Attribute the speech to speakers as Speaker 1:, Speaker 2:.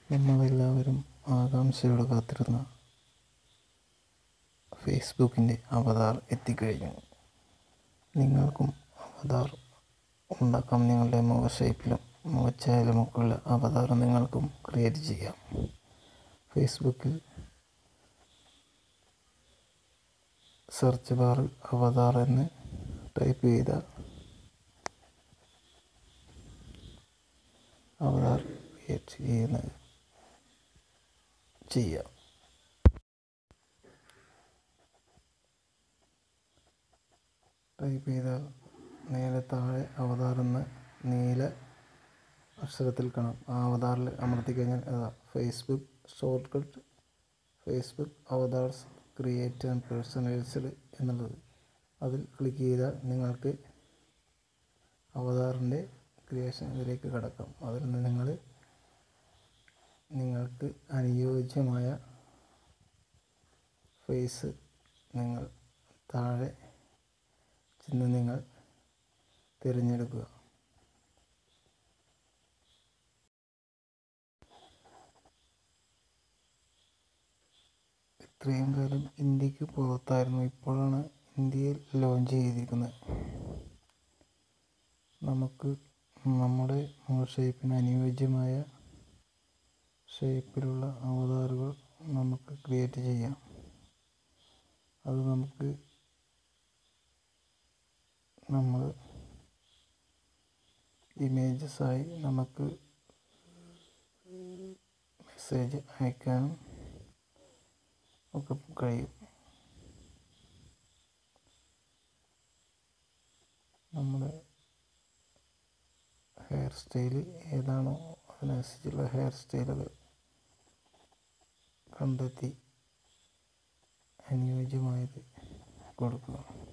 Speaker 1: നമ്മളെല്ലാവരും ആകാംക്ഷയോടെ കാത്തിരുന്ന ഫേസ്ബുക്കിൻ്റെ അവതാർ എത്തിക്കഴിഞ്ഞു നിങ്ങൾക്കും അവതാർ ഉണ്ടാക്കാം നിങ്ങളുടെ മുഖ ഷേപ്പിലും മുഖച്ഛായയിലുമൊക്കെയുള്ള അവതാർ നിങ്ങൾക്കും ക്രിയേറ്റ് ചെയ്യാം ഫേസ്ബുക്കിൽ സെർച്ച് ബാറിൽ അവതാർ എന്ന് ടൈപ്പ് ചെയ്താൽ അവതാർ ക്രിയേറ്റ് ചെയ്യുന്നത് ചെയ്യാം ടൈപ്പ് ചെയ്താൽ നേരെ താഴെ അവതാർ എന്ന നീല അക്ഷരത്തിൽ കാണാം ആ അവതാറിൽ അമർത്തി കഴിഞ്ഞാൽ അതാ Facebook shortcut Facebook avatars create and personalised എന്നുള്ളത് അതിൽ ക്ലിക്ക് ചെയ്താൽ നിങ്ങൾക്ക് അവതാറിൻ്റെ ക്രിയേഷൻ ഇതിലേക്ക് കടക്കാം അതിൽ നിന്ന് നിങ്ങൾ നിങ്ങൾക്ക് അനുയോജ്യമായ ഫേസ് നിങ്ങൾ താഴെ ചെന്ന് നിങ്ങൾ തിരഞ്ഞെടുക്കുക ഇത്രയും കാലം ഇന്ത്യക്ക് പുറത്തായിരുന്നു ഇപ്പോഴാണ് ഇന്ത്യയിൽ ലോഞ്ച് ചെയ്തിരിക്കുന്നത് നമുക്ക് നമ്മുടെ ഷേപ്പിന് അനുയോജ്യമായ ഷേപ്പിലുള്ള അവതാറുകൾ നമുക്ക് ക്രിയേറ്റ് ചെയ്യാം അത് നമുക്ക് നമ്മൾ ഇമേജസായി നമുക്ക് മെസ്സേജ് അയക്കാനും ഒക്കെ കഴിയും നമ്മുടെ ഹെയർ സ്റ്റൈൽ ഏതാണോ അതിനനുസരിച്ചുള്ള ഹെയർ സ്റ്റൈലുകൾ കണ്ടെത്തി അനുയോജ്യമായത് കൊടുക്കുക